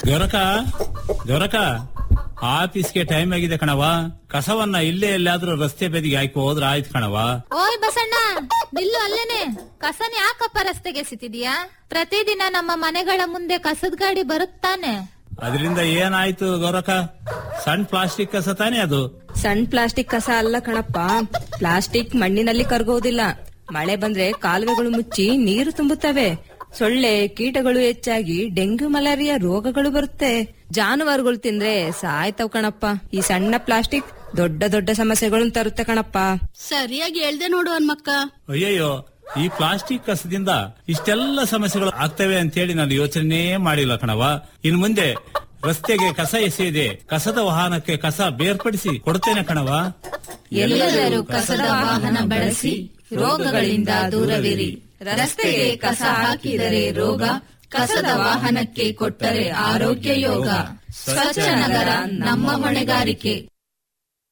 ಗೊರಕ ಗೊರಕ ಆಫೀಸ್ಗೆ ಟೈಮ್ ಆಗಿದೆ ಕಣವ ಕಸವನ್ನ ಇಲ್ಲೇ ಎಲ್ಲಾದ್ರೂ ರಸ್ತೆ ಬದಿಗೆ ಹಾಕಿ ಹೋದ್ರ ಆಯ್ತು ಕಣವ ಓಯ್ ಬಸಣ್ಣ ನಿಲ್ಲು ಅಲ್ಲೇನೆ ಕಸನ ಯಾಕಪ್ಪ ರಸ್ತೆಗೆ ಎಸಿತಿದ್ಯಾ ಪ್ರತಿದಿನ ನಮ್ಮ ಮನೆಗಳ ಮುಂದೆ ಕಸದ ಗಾಡಿ ಬರುತ್ತಾನೆ ಅದರಿಂದ ಏನಾಯ್ತು ಗೌರಕ ಸಣ್ಣ ಪ್ಲಾಸ್ಟಿಕ್ ಕಸ ತಾನೇ ಅದು ಸಣ್ಣ ಪ್ಲಾಸ್ಟಿಕ್ ಕಸ ಅಲ್ಲ ಕಣಪ್ಪ ಪ್ಲಾಸ್ಟಿಕ್ ಮಣ್ಣಿನಲ್ಲಿ ಕರಗೋದಿಲ್ಲ ಮಳೆ ಬಂದ್ರೆ ಕಾಲುವೆಗಳು ಮುಚ್ಚಿ ನೀರು ತುಂಬುತ್ತವೆ ಸೊಳ್ಳೆ ಕೀಟಗಳು ಹೆಚ್ಚಾಗಿ ಡೆಂಗ್ಯೂ ಮಲೇರಿಯಾ ರೋಗಗಳು ಬರುತ್ತೆ ಜಾನುವಾರುಗಳು ತಿಂದ್ರೆ ಸಾಯ್ತವ್ ಕಣಪ್ಪ ಈ ಸಣ್ಣ ಪ್ಲಾಸ್ಟಿಕ್ ದೊಡ್ಡ ದೊಡ್ಡ ಸಮಸ್ಯೆಗಳನ್ನು ತರುತ್ತೆ ಕಣಪ್ಪ ಸರಿಯಾಗಿ ಹೇಳ್ದೆ ನೋಡು ಹನ್ಮಕ್ಕ ಅಯ್ಯಯ್ಯೋ ಈ ಪ್ಲಾಸ್ಟಿಕ್ ಕಸದಿಂದ ಇಷ್ಟೆಲ್ಲ ಸಮಸ್ಯೆಗಳು ಆಗ್ತವೆ ಅಂತೇಳಿ ನಾನು ಯೋಚನೆ ಮಾಡಿಲ್ಲ ಕಣವ ಇನ್ ಮುಂದೆ ರಸ್ತೆಗೆ ಕಸ ಎಸೆಯದೆ ಕಸದ ವಾಹನಕ್ಕೆ ಕಸ ಬೇರ್ಪಡಿಸಿ ಕೊಡ್ತೇನೆ ಕಣವ ಎಲ್ಲರೂ ಕಸದ ವಾಹನ ಬಳಸಿ ರೋಗಗಳಿಂದ ದೂರವಿರಿ ರಸ್ತೆಗೆ ಕಸ ಹಾಕಿದರೆ ರೋಗ ಕಸದ ವಾಹನಕ್ಕೆ ಕೊಟ್ಟರೆ ಆರೋಗ್ಯ ಯೋಗ ಸ್ವಚ್ಛ ನಗರ ನಮ್ಮ ಹೊಣೆಗಾರಿಕೆ